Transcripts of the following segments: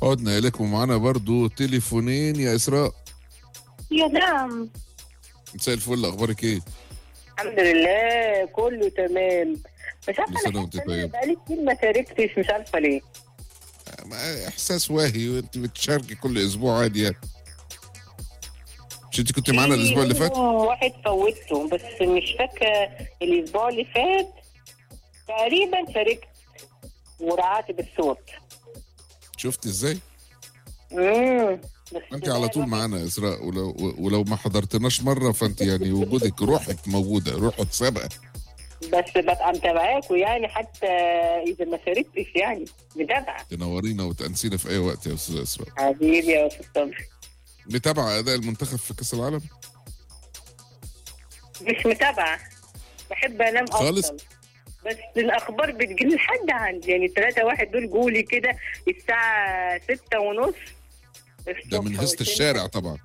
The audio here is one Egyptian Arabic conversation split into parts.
عدنا اليكم ومعانا برضو تليفونين يا اسراء يا نعم مساء الفل اخبارك ايه الحمد لله كله تمام مش عارفه كل سنة انا وانت حاسة إن أنا طيب. بقالي كتير ما شاركتش مش عارفه ليه ما احساس واهي وانت بتشاركي كل اسبوع عادي يعني مش انت كنت معانا في الاسبوع اللي فات منهم واحد فوتته بس مش فاكره الاسبوع اللي فات تقريبا شاركت ورعات بالصوت شفت ازاي امم بس انت ده على طول الواحد- معانا يا اسراء ولو ولو ما حضرتناش مره فانت يعني وجودك روحك موجوده روحك سابقه بس ببقى متابعاكوا يعني حتى اذا ما شاركتش يعني متابعه تنورينا وتأنسينا في اي وقت يا استاذ اسراء حبيبي يا استاذ صبري متابعه اداء المنتخب في كاس العالم مش متابعة بحب انام خالص؟ افضل بس الاخبار بتجيلي لحد عندي يعني ثلاثة واحد دول جولي كده الساعة ستة ونص ده من هزة الشارع طبعا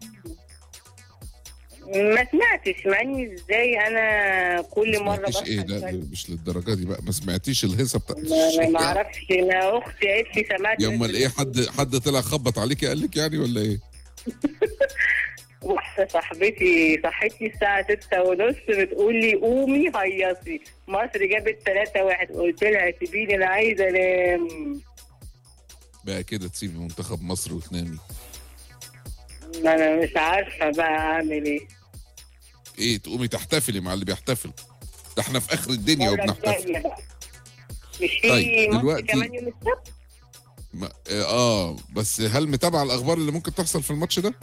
ما سمعتش مع اني ازاي انا كل ما مرة سمعتيش ايه بصحى ده الفجر. مش للدرجه دي بقى ما سمعتيش الهيصه بتاعت ما ما الشارع اعرفش انا اختي قالت لي سمعت يا امال ايه حد حد طلع خبط عليكي قال لك يعني ولا ايه؟ واحدة صاحبتي صحتني الساعة ستة ونص بتقول لي قومي هيصي مصر جابت ثلاثة واحد قلت لها سيبيني انا عايزة انام بقى كده تسيبي منتخب مصر وتنامي ما انا مش عارفة بقى اعمل ايه ايه تقومي تحتفلي مع اللي بيحتفل ده احنا في اخر الدنيا مرة وبنحتفل الجاية بقى. مش في طيب، ماتش دلوقتي- كمان يوم السبت ما اه بس هل متابعه الاخبار اللي ممكن تحصل في الماتش ده؟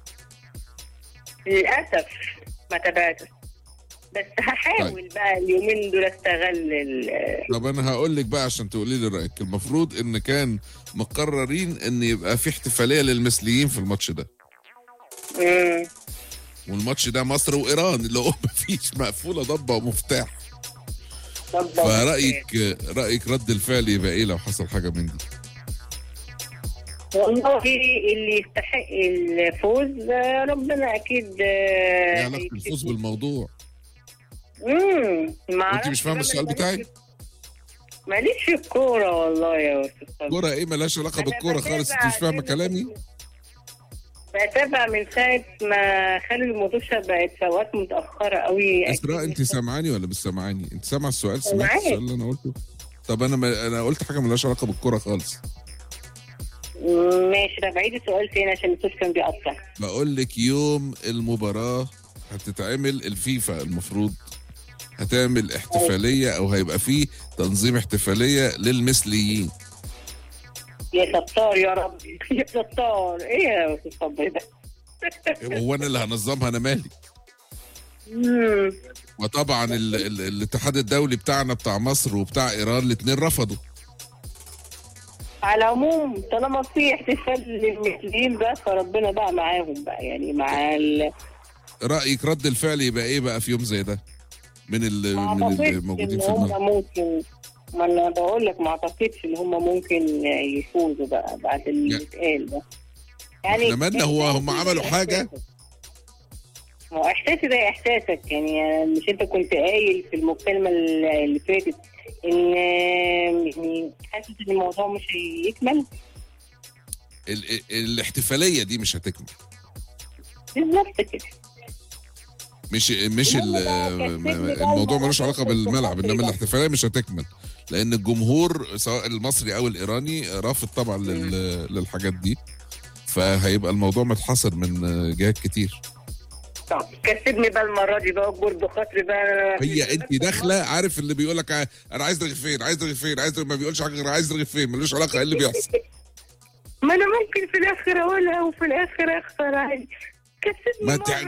للاسف ما تابعتش بس هحاول بقى اليومين دول استغل ال- طب انا هقول لك بقى عشان تقولي لي رايك المفروض ان كان مقررين ان يبقى في احتفاليه للمثليين في الماتش ده مم. والماتش ده مصر وايران اللي هو مفيش مقفوله ضبه ومفتاح طب فرايك رايك رد الفعل يبقى ايه لو حصل حاجه من دي والله اللي يستحق الفوز آه، ربنا اكيد ايه آه، علاقه هيكتب الفوز له. بالموضوع امم ما وانت أعرفش مش فاهم بقى، السؤال ماليش بتاعي؟ في- ماليش في الكوره والله يا استاذ صبري. كوره ايه ملهاش علاقه أنا بالكوره خالص انت بتابع مش فاهمه زي ما كلامي بقول. بتابع من ساعة ما خالد المطوشة بقت في أوقات متأخرة قوي اسراء انت سامعاني ولا مش سامعاني انت سامع السؤال سمعت سامعاك. السؤال اللي انا قلته طب انا ما انا قلت حاجه ملهاش علاقه بالكوره خالص ماشي طب عيد السؤال تاني عشان الصوت كان بيقطع بقول لك يوم المباراه هتتعمل الفيفا المفروض هتعمل احتفاليه او هيبقى فيه تنظيم احتفاليه للمثليين يا ستار يا رب يا ستار ايه يا استاذ صبري ده هو انا اللي هنظمها انا مالي مم. وطبعا ال ال الاتحاد الدولي بتاعنا بتاع مصر وبتاع ايران الاثنين رفضوا على العموم طالما في احتفال للمثليين بقى فربنا بقى معاهم بقى يعني مع ال رايك رد الفعل يبقى ايه بقى في يوم زي ده من ال ما من اعتقدش الموجودين ان في الملعب هم ممكن ما انا بقول لك ما اعتقدش ان هم ممكن يفوزوا بقى بعد اللي يعني- اتقال ده احنا مالنا هو هم عملوا حاجه ما هو احساسي ده احساسك يعني مش انت كنت قايل في المكالمه اللي فاتت ان يعني حاسس ان الموضوع مش هيكمل ال ال الاحتفاليه دي مش هتكمل بالظبط كده مش مش ال- الموضوع ملوش علاقه بالملعب انما الاحتفاليه مش هتكمل لان الجمهور سواء المصري او الايراني رافض طبعا لل- للحاجات دي فهيبقى الموضوع متحصر من جهات كتير طب كسبني بقى المره دي بقى اكبر بخاطري بقى هي انت داخله عارف اللي بيقول لك انا عايز رغيفين عايز رغيفين عايز ما بيقولش حاجه غير عايز رغيفين ملوش علاقه ايه اللي بيحصل ما انا ممكن في الاخر اقولها وفي الاخر اخسر عادي كسبني ما مرة تع-